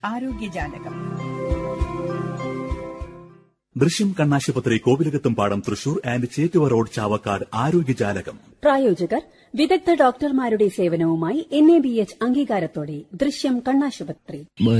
ആരോഗ്യജാലകം ദൃശ്യം കണ്ണാശുപത്രി Kovilakathumpadam Thrissur and Chettuva road Chavakkad Arogyajalakam പ്രായോജകർ വിദഗ്ധ ഡോക്ടർമാരുടെ സേവനവുമായി എൻ എ ബി എച്ച് അംഗീകാരത്തോടെ ദൃശ്യം കണ്ണാശുപത്രി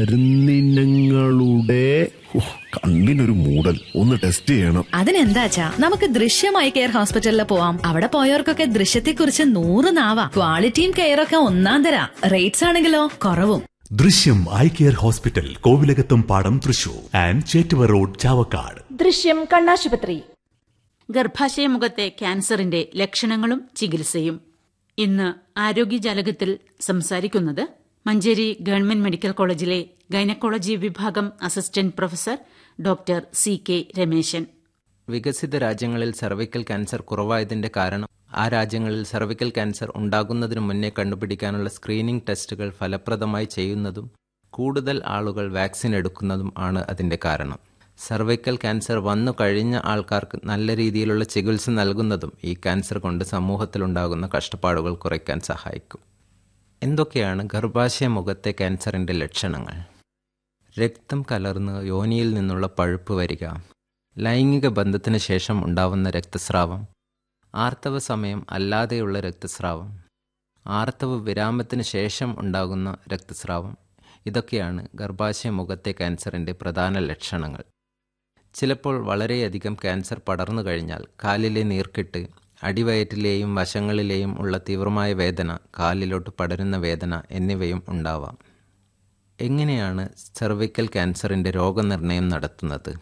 മരുന്നിനങ്ങളുടെ ഉഹ്, കണ്ണിനൊരു മൂടൽ ഒന്ന് ടെസ്റ്റ് ചെയ്യണം അതിനെന്താച്ചാ നമുക്ക് ദൃശ്യമായി കെയർ ഹോസ്പിറ്റലിൽ പോവാം അവിടെ പോയവർക്കൊക്കെ ദൃശ്യത്തെക്കുറിച്ച് നൂറ് നാവാ ക്വാളിറ്റിയും കെയറൊക്കെ ഒന്നാം തരാ റേറ്റ്സ് ആണെങ്കിലോ കുറവും ദൃശ്യം eye care hospital Kovilakathumpadam Thrissur and Chettuva road Chavakkad Drishyam കണ്ണാശുപത്രി ഗർഭാശയമുഖത്തെ ക്യാൻസറിന്റെ ലക്ഷണങ്ങളും ചികിത്സയും ഇന്ന് ആരോഗ്യജാലകത്തിൽ സംസാരിക്കുന്നത് മഞ്ചേരി ഗവൺമെന്റ് മെഡിക്കൽ കോളേജിലെ ഗൈനക്കോളജി വിഭാഗം assistant professor doctor C K Rameshan വികസിത രാജ്യങ്ങളിൽ സർവിക്കൽ ക്യാൻസർ കുറവായതിന്റെ കാരണം ആ രാജ്യങ്ങളിൽ സർവിക്കൽ ക്യാൻസർ ഉണ്ടാകുന്നതിന് മുന്നേ കണ്ടുപിടിക്കാനുള്ള സ്ക്രീനിംഗ് ടെസ്റ്റുകൾ ഫലപ്രദമായി ചെയ്യുന്നതും കൂടുതൽ ആളുകൾ വാക്സിൻ എടുക്കുന്നതും ആണ് അതിന്റെ കാരണം സർവൈക്കൽ ക്യാൻസർ വന്നു കഴിഞ്ഞ ആൾക്കാർക്ക് നല്ല രീതിയിലുള്ള ചികിത്സ നൽകുന്നതും ഈ ക്യാൻസർ കൊണ്ട് സമൂഹത്തിലുണ്ടാകുന്ന കഷ്ടപ്പാടുകൾ കുറയ്ക്കാൻ സഹായിക്കും എന്തൊക്കെയാണ് ഗർഭാശയ മുഖത്തെ ക്യാൻസറിന്റെ ലക്ഷണങ്ങൾ രക്തം കലർന്ന് യോനിയിൽ നിന്നുള്ള പഴുപ്പ് വരിക ലൈംഗിക ബന്ധത്തിന് ശേഷം ഉണ്ടാവുന്ന രക്തസ്രാവം ആർത്തവ സമയം അല്ലാതെയുള്ള രക്തസ്രാവം ആർത്തവ വിരാമത്തിന് ശേഷം ഉണ്ടാകുന്ന രക്തസ്രാവം ഇതൊക്കെയാണ് ഗർഭാശയ മുഖത്തെ ക്യാൻസറിൻ്റെ പ്രധാന ലക്ഷണങ്ങൾ ചിലപ്പോൾ വളരെയധികം ക്യാൻസർ പടർന്നു കഴിഞ്ഞാൽ കാലിലെ നീർക്കെട്ട് അടിവയറ്റിലെയും വശങ്ങളിലെയും ഉള്ള തീവ്രമായ വേദന കാലിലോട്ട് പടരുന്ന വേദന എന്നിവയും ഉണ്ടാവാം എങ്ങനെയാണ് സെർവിക്കൽ ക്യാൻസറിൻ്റെ രോഗനിർണയം നടത്തുന്നത്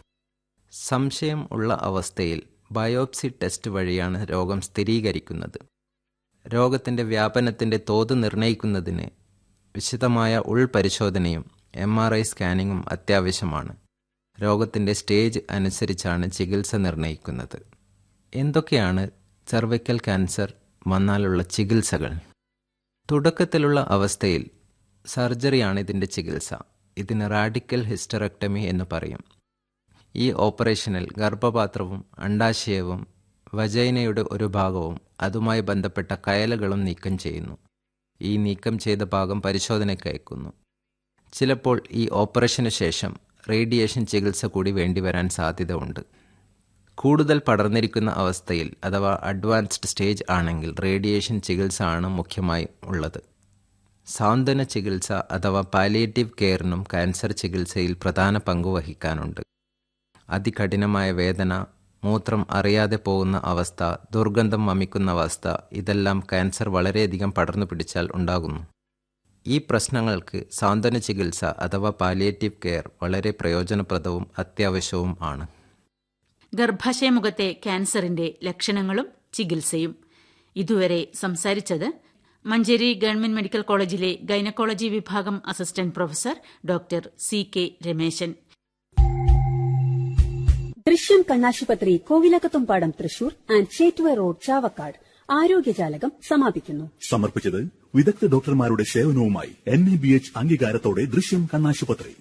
സംശയം ഉള്ള അവസ്ഥയിൽ ബയോപ്സി ടെസ്റ്റ് വഴിയാണ് രോഗം സ്ഥിരീകരിക്കുന്നത് രോഗത്തിൻ്റെ വ്യാപനത്തിൻ്റെ തോത് നിർണ്ണയിക്കുന്നതിന് വിശദമായ ഉൾപരിശോധനയും എം ആർ ഐ സ്കാനിങ്ങും അത്യാവശ്യമാണ് രോഗത്തിൻ്റെ സ്റ്റേജ് അനുസരിച്ചാണ് ചികിത്സ നിർണ്ണയിക്കുന്നത് എന്തൊക്കെയാണ് സെർവിക്കൽ ക്യാൻസർ വന്നാലുള്ള ചികിത്സകൾ തുടക്കത്തിലുള്ള അവസ്ഥയിൽ സർജറിയാണ് ഇതിൻ്റെ ചികിത്സ ഇതിന് റാഡിക്കൽ ഹിസ്റ്ററക്ടമി എന്ന് പറയും ഈ ഓപ്പറേഷനിൽ ഗർഭപാത്രവും അണ്ടാശയവും വജൈനയുടെ ഒരു ഭാഗവും അതുമായി ബന്ധപ്പെട്ട കയലുകളും നീക്കം ചെയ്യുന്നു ഈ നീക്കം ചെയ്ത ഭാഗം പരിശോധനയ്ക്ക് അയക്കുന്നു ചിലപ്പോൾ ഈ ഓപ്പറേഷന് ശേഷം റേഡിയേഷൻ ചികിത്സ കൂടി വേണ്ടിവരാൻ സാധ്യത ഉണ്ട് കൂടുതൽ പടർന്നിരിക്കുന്ന അവസ്ഥയിൽ അഥവാ അഡ്വാൻസ്ഡ് സ്റ്റേജ് ആണെങ്കിൽ റേഡിയേഷൻ ചികിത്സ ആണ് മുഖ്യമായി ഉള്ളത് സാന്ത്വന ചികിത്സ അഥവാ പാലിയേറ്റീവ് കെയറിനും ക്യാൻസർ ചികിത്സയിൽ പ്രധാന പങ്ക് വഹിക്കാനുണ്ട് അതികഠിനമായ വേദന മൂത്രം അറിയാതെ പോകുന്ന അവസ്ഥ ദുർഗന്ധം വമിക്കുന്ന അവസ്ഥ ഇതെല്ലാം ക്യാൻസർ വളരെയധികം പടർന്നു പിടിച്ചാൽ ഉണ്ടാകുന്നു ഈ പ്രശ്നങ്ങൾക്ക് സാന്ത്വന ചികിത്സ അഥവാ പാലിയേറ്റീവ് കെയർ വളരെ പ്രയോജനപ്രദവും അത്യാവശ്യവും ആണ് ഗർഭാശയമുഖത്തെ ക്യാൻസറിന്റെ ലക്ഷണങ്ങളും ചികിത്സയും ഇതുവരെ സംസാരിച്ചത് മഞ്ചേരി ഗവൺമെന്റ് മെഡിക്കൽ കോളേജിലെ ഗൈനക്കോളജി വിഭാഗം assistant professor doctor C K Rameshan Drishyam കണ്ണാശുപത്രി Kovilakathumpadam Thrissur and Chettuva road Chavakkad Arogyajalakam സമാപിക്കുന്നു സമർപ്പിച്ചത് വിദഗ്ധ ഡോക്ടർമാരുടെ സേവനവുമായി എൻ ഇ ബി എച്ച് അംഗീകാരത്തോടെ ദൃശ്യം കണ്ണാശുപത്രി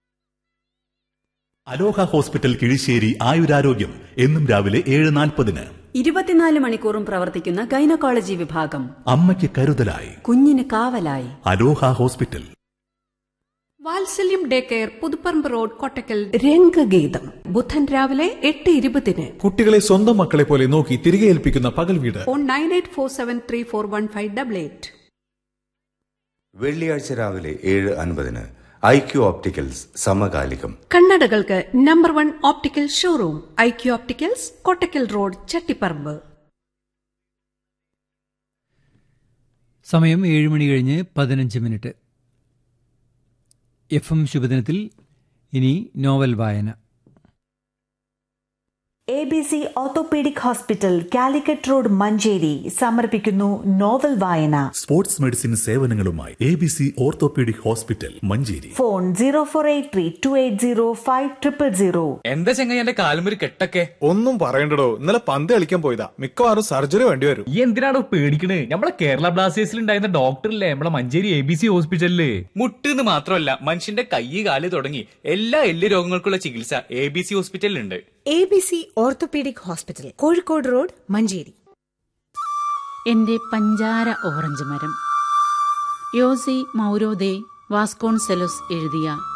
അലോഹ ഹോസ്പിറ്റൽ കിഴിശ്ശേരി ആയുരാരോഗ്യം എന്നും രാവിലെ ഏഴ് നാൽപ്പതിന് ഇരുപത്തിനാല് മണിക്കൂറും പ്രവർത്തിക്കുന്ന ഗൈനക്കോളജി വിഭാഗം അമ്മയ്ക്ക് കരുതലായി കുഞ്ഞിന് കാവലായി അലോഹ ഹോസ്പിറ്റൽ വാത്സല്യം day care Puthuparamba road Kottakkal രംഗഗീതം ബുധൻ രാവിലെ എട്ട് ഇരുപതിന് കുട്ടികളെ സ്വന്തം മക്കളെ പോലെ നോക്കി തിരികെ ഏൽപ്പിക്കുന്ന പകൽ വീട് phone nine eight four seven three four one five double eight വെള്ളിയാഴ്ച രാവിലെ ഏഴ് അൻപതിന് ഐ ക്യു ഓപ്റ്റിക്കൽസ് സമകാലികം കണ്ണടകൾക്ക് number one optical showroom I Q opticals Kottakkal road Chattiparamba സമയം ഏഴ് മണി കഴിഞ്ഞ് പതിനഞ്ച് മിനിറ്റ് എഫ് എം ശുഭദിനത്തിൽ ഇനി നോവൽ വായന A B C orthopaedic hospital Calicut road Manjeri സമർപ്പിക്കുന്നു നോവൽ വായന സ്പോർട്സ് മെഡിസിൻ സേവനങ്ങളുമായി A B C orthopaedic hospital Manjeri phone zero four eight three two eight zero five triple zero എന്താ ചെങ്ങ എന്റെ കാലുമൊരു കെട്ടൊക്കെ ഒന്നും പറയണ്ടടോ ഇന്നലെ പന്ത് കളിക്കാൻ പോയതാ മിക്കവാറും സർജറി വേണ്ടി വരും ഈ എന്തിനാണോ പേടിക്കണേ നമ്മളെ കേരള ബ്ലാസ്റ്റേഴ്സിൽ ഉണ്ടായിരുന്ന ഡോക്ടറില്ലേ നമ്മളെ മഞ്ചേരി എ ബി സി ഹോസ്പിറ്റലില് മുട്ടെന്ന് മാത്രമല്ല മനുഷ്യന്റെ കൈ കാല് തുടങ്ങി എല്ലാ എല്ല് രോഗങ്ങൾക്കുള്ള ചികിത്സ എ ബി സി ഹോസ്പിറ്റലിലുണ്ട് A B C orthopaedic hospital Kozhikode road Manjeri എന്റെ പഞ്ചാര ഓറഞ്ച് മരം യോസി മൗരോദേ വാസ്കോൺസെലോസ് എഴുതിയ